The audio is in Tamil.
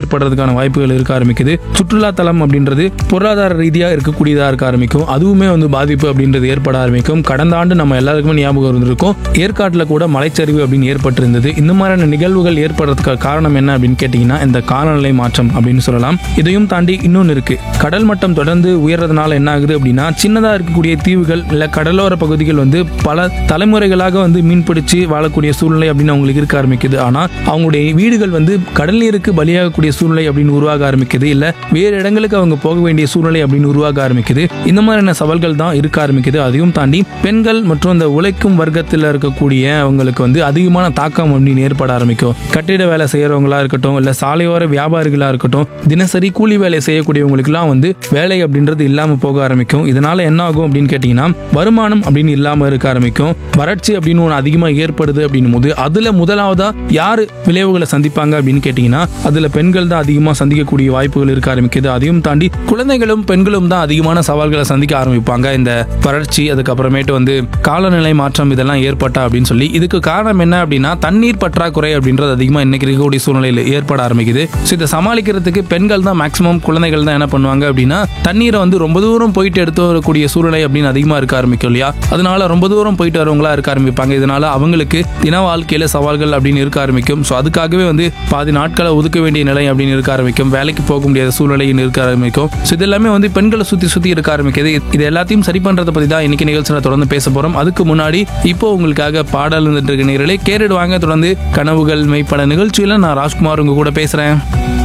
ஏற்படுறதுக்கான வாய்ப்புகள் இருக்க ஆரம்பிக்குது சுற்றுலா தலம் அப்படின்றது பொருளாதார ரீதியாக இருக்கக்கூடியதாக இருக்க ஆரம்பிக்கும் அதுவுமே வந்து பாதிப்பு அப்படின்றது ஏற்பட ஆரம்பிக்கும் கடந்த ஆண்டு நம்ம எல்லாருக்குமே ஞாபகம் இருந்திருக்கும் ஏற்காட்டில் கூட மலைச்சரிவு அப்படின்னு ஏற்பட்டிருந்தது இந்த மாதிரியான நிகழ்வுகள் ஏற்படுறதுக்கு காரணம் என்ன அப்படின்னு கேட்டிங்கன்னா இந்த காலநிலை மாற்றம் அப்படின்னு சொல்லலாம் இதையும் தாண்டி இன்னொன்று இருக்கு கடல் மட்டம் தொடர்ந்து உயர்றதுனால என்ன ஆகுது அப்படின்னா சின்னதாக இருக்கக்கூடிய தீவுகள் இல்லை கடலோர பகுதிகள் வந்து பல தலைமுறைகளாக வந்து மீன் பிடிச்சு வாழக்கூடிய சூழ்நிலை அப்படின்னு அவங்களுக்கு இருக்க ஆரம்பிக்குது ஆனால் அவங்களுடைய வீடுகள் வந்து கடல் நீருக்கு பலியாகக்கூடிய சூழ்நிலை அப்படின்னு உருவாக ஆரம்பிக்குது இல்லை வேறு இடங்களுக்கு அவங்க போக வேண்டிய சூழ்நிலை அப்படின்னு உருவாக ஆரம்பிக்குது இந்த மாதிரியான சவால்கள் தான் இருக்க ஆரம்பிக்குது அதையும் தாண்டி பெண்கள் மற்றும் இந்த உழைக்கும் வர்க்கத்தில் இருக்கக்கூடிய அவங்களுக்கு வந்து அதிகமான தாக்கம் அப்படின்னு ஏற்பட ஆரம்பிக்கும் கட்டிட வேலை செய்யறவங்களா இருக்கட்டும் இல்லை சாலையோர வியாபாரிகளா இருக்கட்டும் தினசரி கூலி வேலை செய்யக்கூடியவங்களுக்குலாம் வந்து வேலை அப்படின்றது இல்லாமல் போக ஆரம்பிக்கும் இதனால என்ன ஆகும் அப்படின்னு கேட்டிங்கன்னா வருமானம் அப்படின்னு இல்லாமல் இருக்க ஆரம்பிக்கும் வறட்சி அப்படின்னு ஒன்று அதிகமாக ஏற்படுது அப்படின்னும் போது அதில் முதலாவதா யார் விளைவுகளை சந்திப்பாங்க அப்படின்னு கேட்டிங்கன்னா அதில் பெண்கள் தான் அதிகமாக சந்திக்கக்கூடிய வாய்ப்புகள் இருக்க ஆரம்பிக்குது அதையும் தாண்டி குழந்தைகளும் பெண்களும் தான் அதிகமான சவால்களை சந்திக்க ஆரம்பிப்பாங்க இந்த வறட்சி அதுக்கப்புறமேட்டு வந்து காலநிலை மாற்றம் இதெல்லாம் ஏற்பட்டா அப்படின்னு சொல்லி இதுக்கு காரணம் என்ன அப்படின்னா தண்ணீர் பற்றாக்குறை அப்படின்றது அதிகமாக இன்னைக்கு இருக்கக்கூடிய சூழ்நிலையில் ஏற்பட ஆரம்பிக்குது ஸோ இதை சமாளிக்கிறதுக்கு பெண்கள் தான் மேக்ஸிமம் குழந்தைகள் தான் என்ன பண்ணுவாங்க அப்படின்னா தண்ணீரை வந்து ரொம்ப தூரம் போயிட்டு எடுத்து வரக்கூடிய சூழ்நிலை அப்படின்னு அதிகமாக இருக்க ஆரம்பிக்கும் இல்லையா அதனால ரொம்ப தூரம் போயிட்டு வரவங்களா இருக்க ஆரம்பிப்பாங்க இதனால அவங்களுக்கு தின வாழ்க்கையில சவால்கள் அப்படின்னு இருக்க ஆரம்பிக்கும் ஸோ அதுக்காகவே வந்து பாதி நாட்களை ஒதுக்க வேண்டிய நிலை அப்படின்னு இருக்க ஆரம்பிக்கும் வேலைக்கு போக முடியாத சூழ்நிலைன்னு இருக்க ஆரம்பிக்கும் ஸோ இது எல்லாமே வந்து பெண்களை சுற்றி சுற்றி இருக்க ஆரம்பிக்குது இது எல்லாத்தையும் சரி பண்றதை பற்றி தான் இன்னைக்கு நிகழ்ச்சியில் தொடர்ந்து பேச போறோம் அதுக்கு முன்னாடி இப்போ உங்களுக்காக பாடல் இருந்துட்டு இருக்க நேரலே கேரிடுவாங்க தொடர்ந்து கனவுகள் மெய்ப்பட நிகழ்ச்சியில் நான் ராஜ்குமார் உங்க கூட பேசுறேன்